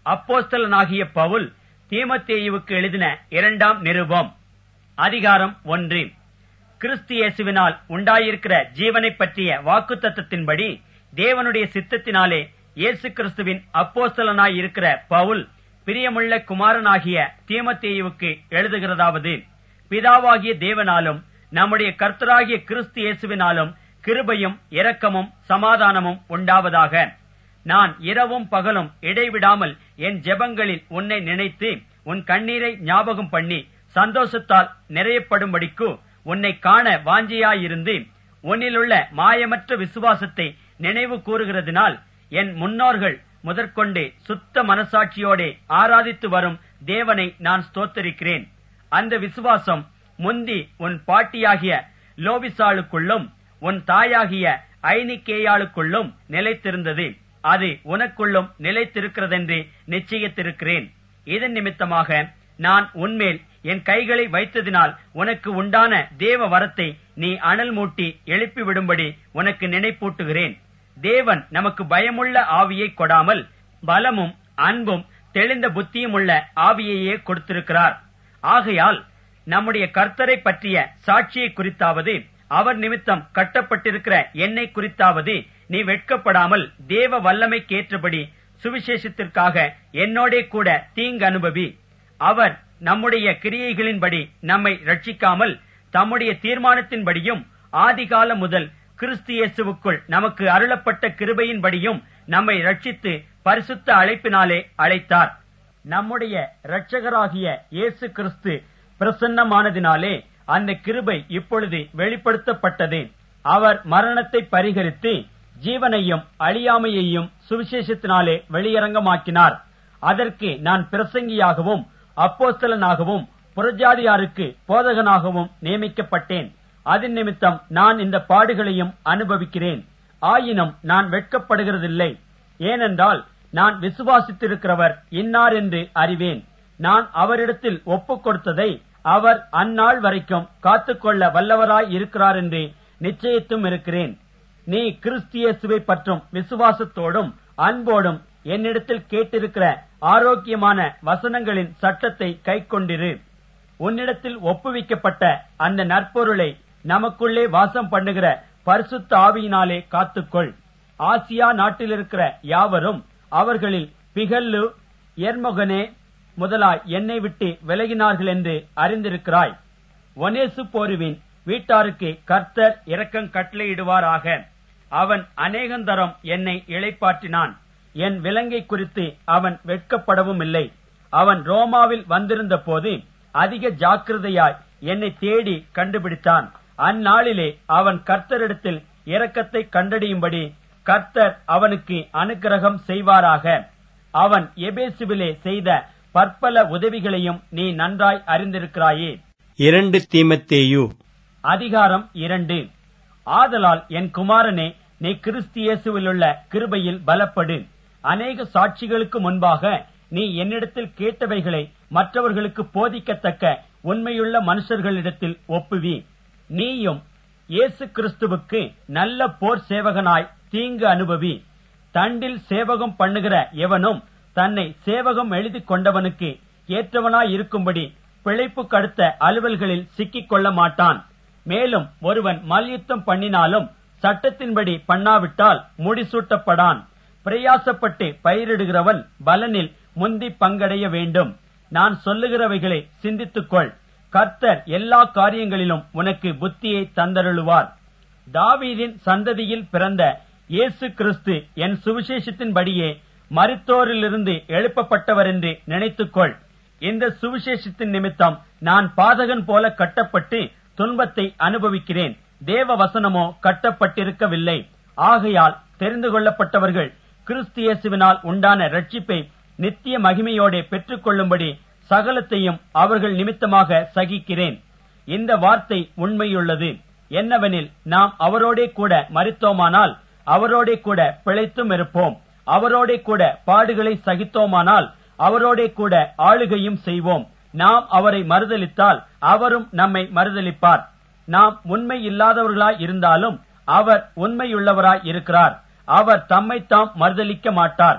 அப்போஸ்தலனாகிய பவுல் தீமத்தேயுவுக்கு எழுதின இரண்டாம் நிருபம் அதிகாரம் ஒன்று கிறிஸ்து இயேசுவினால் உண்டாயிருக்கிற ஜீவனைப் பற்றிய வாக்குத்தத்தத்தின்படி தேவனுடைய சித்தத்தினாலே இயேசு கிறிஸ்துவின் அப்போஸ்தலனாயிருக்கிற பவுல் பிரியமுள்ள குமாரனாகிய தீமத்தேயுவுக்கு எழுதுகிறதாவது பிதாவாகிய தேவனாலும் நம்முடைய கர்த்தராகிய கிறிஸ்து இயேசுவினாலும் கிருபையும் இரக்கமும் சமாதானமும் உண்டாவதாக நான் இரவும் பகலும் இடைவிடாமல் என் ஜெபங்களில் உன்னை நினைத்து உன் கண்ணீரை ஞாபகம் பண்ணி சந்தோஷத்தால் நிறையப்படும்படிக்கு உன்னை காண வாஞ்சியாயிருந்து உன்னிலுள்ள மாயமற்ற விசுவாசத்தை நினைவு கூறுகிறதினால் என் முன்னோர்கள் முதற்கொண்டு சுத்த மனசாட்சியோடே ஆராதித்து வரும் தேவனை நான் ஸ்தோத்தரிக்கிறேன் அந்த விசுவாசம் முந்தி உன் பாட்டியாகிய லோபிசாளுக்குள்ளும் உன் தாயாகிய ஐனிக்கேயாளுக்குள்ளும் நிலைத்திருந்தது அது உனக்குள்ளும் நிலைத்திருக்கிறதென்று நிச்சயித்திருக்கிறேன் இதன் நிமித்தமாக நான் உன்மேல் என் கைகளை வைத்ததினால் உனக்கு உண்டான தேவ வரத்தை நீ அனல் மூட்டி எழுப்பிவிடும்படி உனக்கு நினைப்பூட்டுகிறேன் தேவன் நமக்கு பயமுள்ள ஆவியை கொடாமல் பலமும் அன்பும் தெளிந்த புத்தியுமுள்ள ஆவியையே கொடுத்திருக்கிறார் ஆகையால் நம்முடைய கர்த்தரை பற்றிய சாட்சியை குறித்தாவது அவர் நிமித்தம் கட்டப்பட்டிருக்கிற என்னை குறித்தாவது நீ வெட்கப்படாமல் தேவ வல்லமைக்கேற்றபடி சுவிசேஷத்திற்காக என்னோடே கூட தீங்கு அனுபவி அவர் நம்முடைய கிரியைகளின்படி நம்மை ரட்சிக்காமல் தம்முடைய தீர்மானத்தின்படியும் ஆதிகாலம் முதல் கிறிஸ்து இயேசுவுக்குள் நமக்கு அருளப்பட்ட கிருபையின்படியும் நம்மை ரட்சித்து பரிசுத்த அழைப்பினாலே அழைத்தார் நம்முடைய இரட்சகராகிய இயேசு கிறிஸ்து பிரசன்னமானதினாலே அந்த கிருபை இப்பொழுது வெளிப்படுத்தப்பட்டது அவர் மரணத்தை பரிகரித்து ஜீவனையும் அழியாமையையும் சுவிசேஷத்தினாலே வெளியரங்கமாக்கினார் அதற்கு நான் பிரசங்கியாகவும் அப்போஸ்தலனாகவும் புறஜாதியாருக்கு போதகனாகவும் நியமிக்கப்பட்டேன் அதன் நிமித்தம் நான் இந்த பாடுகளையும் அனுபவிக்கிறேன் ஆயினும் நான் வெட்கப்படுகிறதில்லை ஏனென்றால் நான் விசுவாசித்திருக்கிறவர் இன்னார் என்று அறிவேன் நான் அவரிடத்தில் ஒப்புக் கொடுத்ததை அவர் அந்நாள் வரைக்கும் காத்துக்கொள்ள வல்லவராய் இருக்கிறார் என்று நிச்சயித்தும் இருக்கிறேன் நீ கிறிஸ்தியேசுவை பற்றும் விசுவாசத்தோடும் அன்போடும் என்னிடத்தில் கேட்டிருக்கிற ஆரோக்கியமான வசனங்களின் சட்டத்தை கைக்கொண்டிரு உன்னிடத்தில் ஒப்புவிக்கப்பட்ட அந்த நற்பொருளை நமக்குள்ளே வாசம் பண்ணுகிற பரிசுத்த ஆவியினாலே காத்துக்கொள் ஆசியா நாட்டில் இருக்கிற யாவரும் அவர்களில் பிகல்லு எர்மொகனே முதலாய் என்னை விட்டு விலகினார்கள் என்று அறிந்திருக்கிறாய் ஒனேசு போருவின் வீட்டாருக்கு கர்த்தர் இரக்கம் கட்டளையிடுவாராக அவன் அநேகந்தரம் என்னை இளைப்பாற்றினான் என் விலங்கை குறித்து அவன் வெட்கப்படவும் இல்லை அவன் ரோமாவில் வந்திருந்த போது அதிக ஜாக்கிரதையாய் என்னை தேடி கண்டுபிடித்தான் அந்நாளிலே அவன் கர்த்தரிடத்தில் இரக்கத்தை கண்டடியும்படி கர்த்தர் அவனுக்கு அனுக்கிரகம் செய்வாராக அவன் எபேசுவிலே செய்த பற்பல உதவிகளையும் நீ நன்றாய் அறிந்திருக்கிறாயே இரண்டு தீமத்தேயு அதிகாரம் இரண்டு ஆதலால் என் குமாரனே நீ கிறிஸ்தியேசுவிலுள்ள கிருபையில் பலப்படு அநேக சாட்சிகளுக்கு முன்பாக நீ என்னிடத்தில் கேட்டவைகளை மற்றவர்களுக்கு போதிக்கத்தக்க உண்மையுள்ள மனுஷர்களிடத்தில் ஒப்புவி நீயும் இயேசு கிறிஸ்துவுக்கு நல்ல போர் சேவகனாய் தீங்கு அனுபவி தண்டில் சேவகம் பண்ணுகிற எவனும் தன்னை சேவகம் எழுதி கொண்டவனுக்கு ஏற்றவனாய் இருக்கும்படி பிழைப்பு கடுத்த அலுவல்களில் சிக்கிக் கொள்ள மாட்டான் மேலும் ஒருவன் மல்யுத்தம் பண்ணினாலும் சட்டத்தின்படி பண்ணாவிட்டால் முடிசூட்டப்படான் பிரயாசப்பட்டு பயிரிடுகிறவன் பலனில் முந்தி பங்கடைய வேண்டும் நான் சொல்லுகிறவைகளை சிந்தித்துக்கொள் கர்த்தர் எல்லா காரியங்களிலும் உனக்கு புத்தியை தந்தருளுவார் தாவீதின் சந்ததியில் பிறந்த இயேசு கிறிஸ்து என் சுவிசேஷத்தின்படியே மருத்தோரிலிருந்து எழுப்பப்பட்டவர் என்று நினைத்துக்கொள் இந்த சுவிசேஷத்தின் நிமித்தம் நான் பாதகன் போல கட்டப்பட்டு துன்பத்தை அனுபவிக்கிறேன் தேவ வசனமோ கட்டப்பட்டிருக்கவில்லை ஆகையால் தெரிந்து கொள்ளப்பட்டவர்கள் கிறிஸ்தியேசுவினால் உண்டான ரட்சிப்பை நித்திய மகிமையோட பெற்றுக்கொள்ளும்படி சகலத்தையும் அவர்கள் நிமித்தமாக சகிக்கிறேன் இந்த வார்த்தை உண்மையுள்ளது என்னவெனில் நாம் அவரோடே கூட மறித்தோமானால் அவரோடே கூட பிழைத்தும் இருப்போம் அவரோடே கூட பாடுகளை சகித்தோமானால் அவரோடே கூட ஆளுகையும் செய்வோம் நாம் அவரை மறுதலித்தால் அவரும் நம்மை மறுதலிப்பார் நாம் உண்மை இல்லாதவர்களாய் இருந்தாலும் அவர் உண்மையுள்ளவராய் இருக்கிறார் அவர் தம்மைத்தாம் மறுதலிக்க மாட்டார்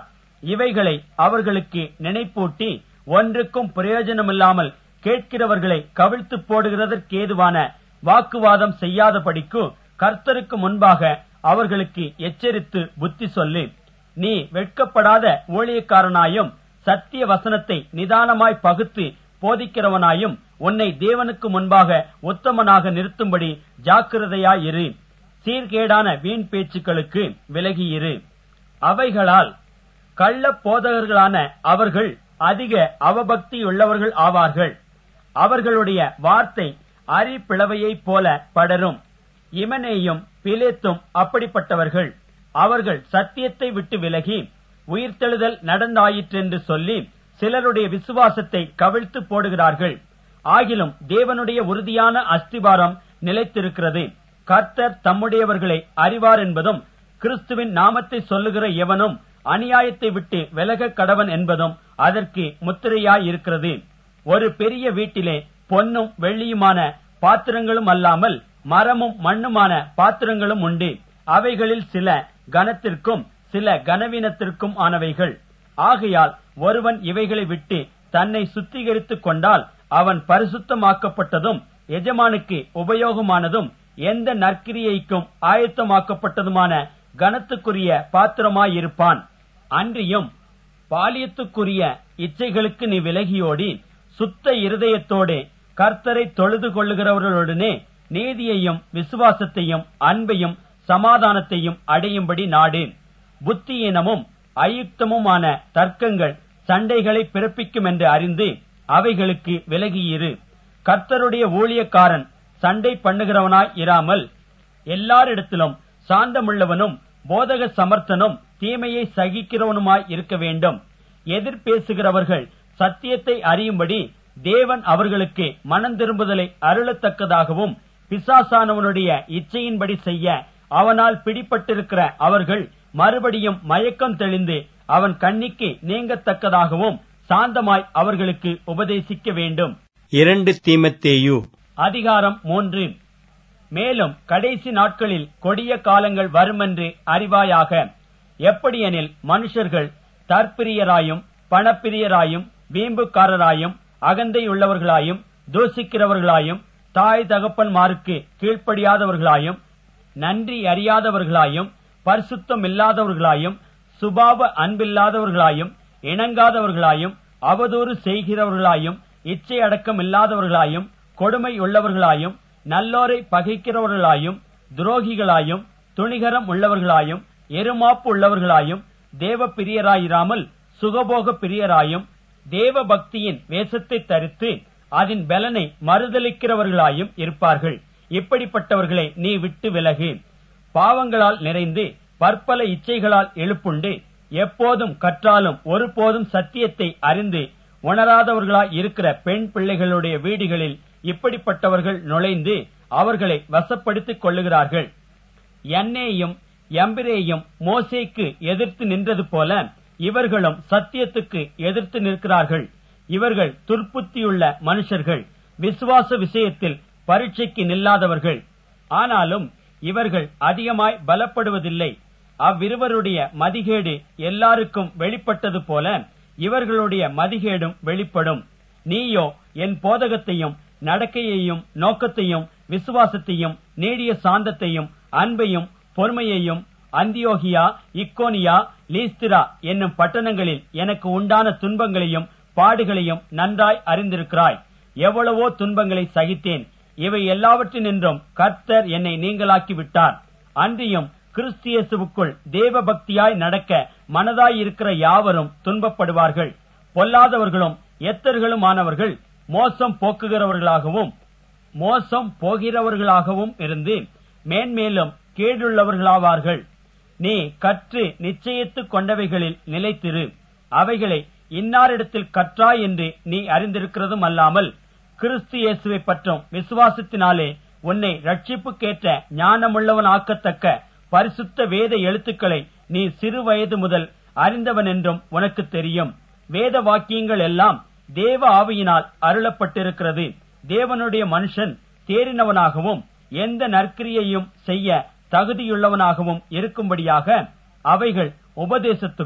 இவைகளை அவர்களுக்கு நினைப்பூட்டி ஒன்றுக்கும் பிரயோஜனமில்லாமல் கேட்கிறவர்களை கவிழ்த்து போடுகிறதற்கேதுவான வாக்குவாதம் செய்யாதபடிக்கு கர்த்தருக்கு முன்பாக அவர்களுக்கு எச்சரித்து புத்தி சொல்லி நீ வெட்கப்படாத ஊழியக்காரனாயும் சத்திய வசனத்தை நிதானமாய் பகுத்து போதிக்கிறவனாயும் உன்னை தேவனுக்கு முன்பாக உத்தமனாக நிறுத்தும்படி ஜாக்கிரதையாயிரு சீர்கேடான வீண் பேச்சுக்களுக்கு விலகியிரு அவைகளால் கள்ள போதகர்களான அவர்கள் அதிக அவபக்தியுள்ளவர்கள் ஆவார்கள் அவர்களுடைய வார்த்தை அரிப்பிளவையைப் போல படரும் இமனேயும் பிலேத்தும் அப்படிப்பட்டவர்கள் அவர்கள் சத்தியத்தை விட்டு விலகி உயிர்த்தெழுதல் நடந்தாயிற்றென்று சொல்லி சிலருடைய விசுவாசத்தை கவிழ்த்து போடுகிறார்கள் ஆகிலும் தேவனுடைய உறுதியான அஸ்திபாரம் நிலைத்திருக்கிறது கர்த்தர் தம்முடையவர்களை அறிவார் என்பதும் கிறிஸ்துவின் நாமத்தை சொல்லுகிற எவனும் அநியாயத்தை விட்டு விலக கடவன் என்பதும் அதற்கு முத்திரையாயிருக்கிறது ஒரு பெரிய வீட்டிலே பொன்னும் வெள்ளியுமான பாத்திரங்களும் அல்லாமல் மரமும் மண்ணுமான பாத்திரங்களும் உண்டு அவைகளில் சில கனத்திற்கும் சில கனவீனத்திற்கும் ஆனவைகள் ஆகையால் ஒருவன் இவைகளை விட்டு தன்னை சுத்திகரித்துக் கொண்டால் அவன் பரிசுத்தமாக்கப்பட்டதும் எஜமானுக்கு உபயோகமானதும் எந்த நற்கிரியைக்கும் ஆயத்தமாக்கப்பட்டதுமான கனத்துக்குரிய பாத்திரமாயிருப்பான் அன்றியும் பாலியத்துக்குரிய இச்சைகளுக்கு நீ விலகியோடி சுத்த இருதயத்தோடு கர்த்தரை தொழுது கொள்ளுகிறவர்களுடனே நீதியையும் விசுவாசத்தையும் அன்பையும் சமாதானத்தையும் அடையும்படி நாடு புத்தியீனமும் அயுக்தமுமான தர்க்கங்கள் சண்டைகளை பிறப்பிக்கும் என்று அறிந்து அவைகளுக்கு விலகியிரு கர்த்தருடைய ஊழியக்காரன் சண்டை பண்ணுகிறவனாய் இராமல் எல்லாரிடத்திலும் சாந்தமுள்ளவனும் போதக சமர்த்தனும் தீமையை சகிக்கிறவனுமாய் இருக்க வேண்டும் எதிர் பேசுகிறவர்கள் சத்தியத்தை அறியும்படி தேவன் அவர்களுக்கு மனம் திரும்புதலை அருளத்தக்கதாகவும் பிசாசானவனுடைய இச்சையின்படி செய்ய அவனால் பிடிப்பட்டிருக்கிற அவர்கள் மறுபடியும் மயக்கம் தெளிந்து அவன் கண்ணிக்கு நீங்கத்தக்கதாகவும் சாந்தமாய் அவர்களுக்கு உபதேசிக்க வேண்டும் இரண்டு தீமத்தேயு அதிகாரம் மூன்று மேலும் கடைசி நாட்களில் கொடிய காலங்கள் வருமென்று அறிவாயாக எப்படியெனில் மனுஷர்கள் தற்பிரியராயும் பணப்பிரியராயும் வீம்புக்காரராயும் அகந்தையுள்ளவர்களாயும் தூசிக்கிறவர்களாயும் தாய் தகப்பன்மாருக்கு கீழ்ப்படியாதவர்களாயும் நன்றி அறியாதவர்களாயும் பரிசுத்தம் இல்லாதவர்களாயும் சுபாவ அன்பில்லாதவர்களாயும் இணங்காதவர்களாயும் அவதூறு செய்கிறவர்களாயும் இச்சை அடக்கம் இல்லாதவர்களாயும் கொடுமை உள்ளவர்களாயும் நல்லோரை பகைக்கிறவர்களாயும் துரோகிகளாயும் துணிகரம் உள்ளவர்களாயும் எருமாப்பு உள்ளவர்களாயும் தேவ பிரியராயிராமல் சுகபோக பிரியராயும் தேவ பக்தியின் வேஷத்தை தரித்து அதன் பலனை மறுதலிக்கிறவர்களாயும் இருப்பார்கள் இப்படிப்பட்டவர்களை நீ விட்டு விலகு பாவங்களால் நிறைந்து பற்பல இச்சைகளால் எழுப்புண்டு எப்போதும் கற்றாலும் ஒருபோதும் சத்தியத்தை அறிந்து உணராதவர்களாய் இருக்கிற பெண் பிள்ளைகளுடைய வீடுகளில் இப்படிப்பட்டவர்கள் நுழைந்து அவர்களை வசப்படுத்திக் கொள்ளுகிறார்கள் எண்ணேயும் எம்பிரேயும் மோசேக்கு எதிர்த்து நின்றது போல இவர்களும் சத்தியத்துக்கு எதிர்த்து நிற்கிறார்கள் இவர்கள் துர்ப்புத்தியுள்ள மனுஷர்கள் விசுவாச விஷயத்தில் பரீட்சைக்கு நில்லாதவர்கள் ஆனாலும் இவர்கள் அதிகமாய் பலப்படுவதில்லை அவ்விருவருடைய மதிகேடு எல்லாருக்கும் வெளிப்பட்டது போல இவர்களுடைய மதிகேடும் வெளிப்படும் நீயோ என் போதகத்தையும் நடக்கையையும் நோக்கத்தையும் விசுவாசத்தையும் நீடிய சாந்தத்தையும் அன்பையும் பொறுமையையும் அந்தியோகியா இக்கோனியா லீஸ்திரா என்னும் பட்டணங்களில் எனக்கு உண்டான துன்பங்களையும் பாடுகளையும் நன்றாய் அறிந்திருக்கிறாய் எவ்வளவோ துன்பங்களை சகித்தேன் இவை எல்லாவற்றினின்றும் கர்த்தர் என்னை நீங்களாக்கி விட்டார் அன்றியும் கிறிஸ்தியேசுவுக்குள் தேவ பக்தியாய் நடக்க மனதாயிருக்கிற யாவரும் துன்பப்படுவார்கள் பொல்லாதவர்களும் எத்தர்களுமானவர்கள் மோசம் போக்குகிறவர்களாகவும் மோசம் போகிறவர்களாகவும் இருந்து மேன்மேலும் கீழுள்ளவர்களாவார்கள் நீ கற்று நிச்சயித்துக் கொண்டவைகளில் நிலைத்திரு அவைகளை இன்னாரிடத்தில் கற்றாய் என்று நீ அறிந்திருக்கிறதும் அல்லாமல் கிறிஸ்து இயேசுவை பற்றும் விசுவாசத்தினாலே உன்னை ரட்சிப்புக்கேற்ற ஞானமுள்ளவன் ஆக்கத்தக்க பரிசுத்த வேத எழுத்துக்களை நீ சிறு வயது முதல் அறிந்தவன் என்றும் உனக்கு தெரியும் வேத வாக்கியங்கள் எல்லாம் தேவ ஆவியினால் அருளப்பட்டிருக்கிறது தேவனுடைய மனுஷன் தேறினவனாகவும் எந்த நற்கிரியையும் செய்ய தகுதியுள்ளவனாகவும் இருக்கும்படியாக அவைகள் உபதேசத்துக்கும்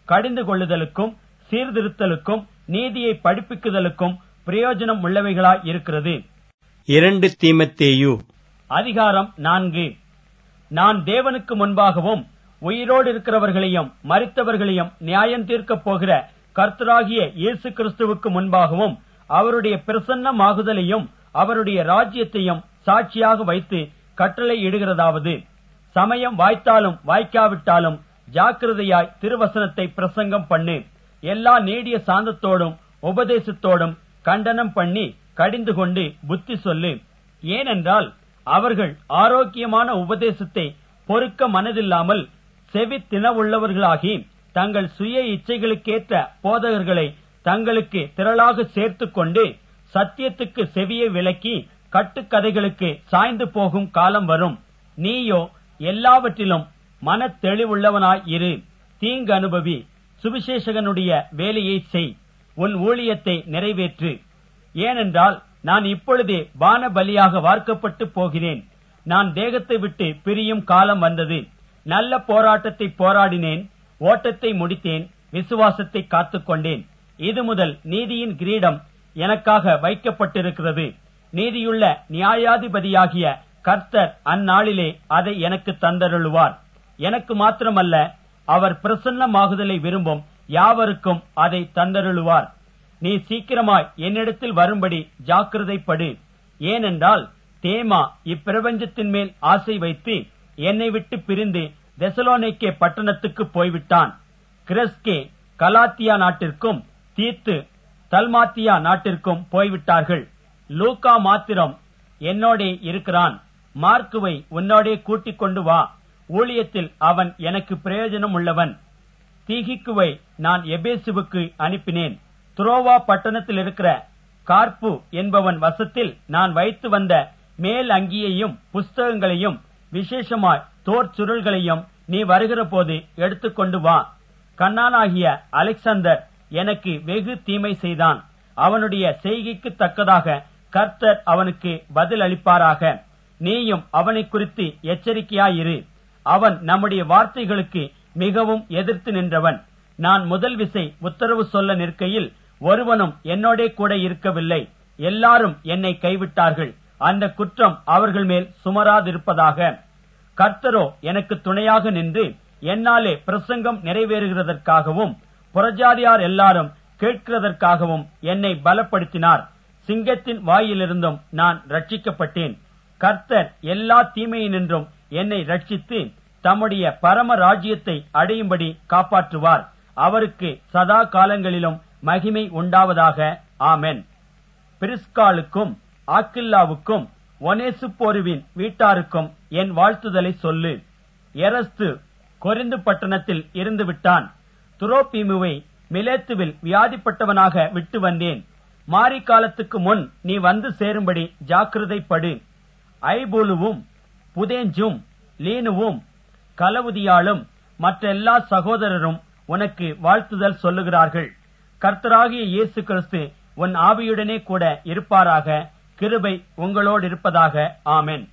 கடிந்து கொள்ளுதலுக்கும் சீர்திருத்தலுக்கும் நீதியை படிப்பிக்குதலுக்கும் பிரயோஜனம் உள்ளவைகளாய் இருக்கிறது இரண்டு தீமத்தேயு அதிகாரம் நான்கு நான் தேவனுக்கு முன்பாகவும் உயிரோடு இருக்கிறவர்களையும் மரித்தவர்களையும் நியாயம் தீர்க்கப் போகிற கர்த்தராகிய இயேசு கிறிஸ்துவுக்கு முன்பாகவும் அவருடைய பிரசன்னமாகுதலையும் அவருடைய ராஜ்யத்தையும் சாட்சியாக வைத்து கட்டளை இடுகிறதாவது சமயம் வாய்த்தாலும் வாய்க்காவிட்டாலும் ஜாக்கிரதையாய் திருவசனத்தை பிரசங்கம் பண்ணு எல்லா நீடிய சாந்தத்தோடும் உபதேசத்தோடும் கண்டனம் பண்ணி கடிந்து கொண்டு புத்தி சொல்லு ஏனென்றால் அவர்கள் ஆரோக்கியமான உபதேசத்தை பொறுக்க மனதில்லாமல் செவி தினவுள்ளவர்களாகி தங்கள் சுய இச்சைகளுக்கேற்ற போதகர்களை தங்களுக்கு திரளாக சேர்த்துக் கொண்டு சத்தியத்துக்கு செவியை விலக்கி கட்டுக்கதைகளுக்கு சாய்ந்து போகும் காலம் வரும் நீயோ எல்லாவற்றிலும் மன தெளிவுள்ளவனாய் இரு தீங்கு அனுபவி சுவிசேஷகனுடைய வேலையை செய் உன் ஊழியத்தை நிறைவேற்று ஏனென்றால் நான் இப்பொழுதே பான பலியாக வார்க்கப்பட்டு போகிறேன் நான் தேகத்தை விட்டு பிரியும் காலம் வந்தது நல்ல போராட்டத்தை போராடினேன் ஓட்டத்தை முடித்தேன் விசுவாசத்தை காத்துக்கொண்டேன் இது முதல் நீதியின் கிரீடம் எனக்காக வைக்கப்பட்டிருக்கிறது நீதியுள்ள நியாயாதிபதியாகிய கர்த்தர் அந்நாளிலே அதை எனக்கு தந்தருளுவார் எனக்கு மாத்திரமல்ல அவர் பிரசன்னமாகுதலை விரும்பும் யாவருக்கும் அதை தந்தருளுவார் நீ சீக்கிரமாய் என்னிடத்தில் வரும்படி ஜாக்கிரதைப்படு ஏனென்றால் தேமா இப்பிரபஞ்சத்தின் மேல் ஆசை வைத்து என்னை விட்டு பிரிந்து தெசலோனிக்கே பட்டணத்துக்கு போய்விட்டான் கிரஸ்கே கலாத்தியா நாட்டிற்கும் தீத்து தல்மாத்தியா நாட்டிற்கும் போய்விட்டார்கள் லூக்கா மாத்திரம் என்னோடே இருக்கிறான் மார்க்குவை உன்னோடே கூட்டிக் கொண்டு வா ஊழியத்தில் அவன் எனக்கு பிரயோஜனம் உள்ளவன் தீகிக்குவை நான் எபேசுவுக்கு அனுப்பினேன் துரோவா பட்டணத்தில் இருக்கிற கார்ப்பு என்பவன் வசத்தில் நான் வைத்து வந்த மேல் அங்கியையும் புஸ்தகங்களையும் விசேஷமாய் தோற் சுருள்களையும் நீ வருகிற போது எடுத்துக்கொண்டு வா கண்ணானாகிய அலெக்சாந்தர் எனக்கு வெகு தீமை செய்தான் அவனுடைய செய்கைக்கு தக்கதாக கர்த்தர் அவனுக்கு பதில் அளிப்பாராக நீயும் அவனை குறித்து எச்சரிக்கையாயிரு அவன் நம்முடைய வார்த்தைகளுக்கு மிகவும் எதிர்த்து நின்றவன் நான் முதல் விசை உத்தரவு சொல்ல நிற்கையில் ஒருவனும் என்னோடே கூட இருக்கவில்லை எல்லாரும் என்னை கைவிட்டார்கள் அந்த குற்றம் அவர்கள் மேல் சுமராதிருப்பதாக கர்த்தரோ எனக்கு துணையாக நின்று என்னாலே பிரசங்கம் நிறைவேறுகிறதற்காகவும் புறஜாதியார் எல்லாரும் கேட்கிறதற்காகவும் என்னை பலப்படுத்தினார் சிங்கத்தின் வாயிலிருந்தும் நான் ரட்சிக்கப்பட்டேன் கர்த்தர் எல்லா தீமையினின்றும் என்னை ரட்சித்து தம்முடைய பரம ராஜ்யத்தை அடையும்படி காப்பாற்றுவார் அவருக்கு சதா காலங்களிலும் மகிமை உண்டாவதாக ஆமென் பிரிஸ்காலுக்கும் ஆக்கில்லாவுக்கும் ஒனேசுப்போருவின் வீட்டாருக்கும் என் வாழ்த்துதலை சொல்லு எரஸ்து கொரிந்து பட்டணத்தில் இருந்து விட்டான் துரோபீமுவை மிலேத்துவில் வியாதிப்பட்டவனாக விட்டு வந்தேன் மாரி காலத்துக்கு முன் நீ வந்து சேரும்படி ஜாக்கிரதைப்படு ஐபூலுவும் புதேஞ்சும் லீனுவும் கலவுதியாளும் மற்றெல்லா சகோதரரும் உனக்கு வாழ்த்துதல் சொல்லுகிறார்கள் கர்த்தராகிய இயேசு கிறிஸ்து உன் ஆவியுடனே கூட இருப்பாராக கிருபை உங்களோடு இருப்பதாக ஆமென்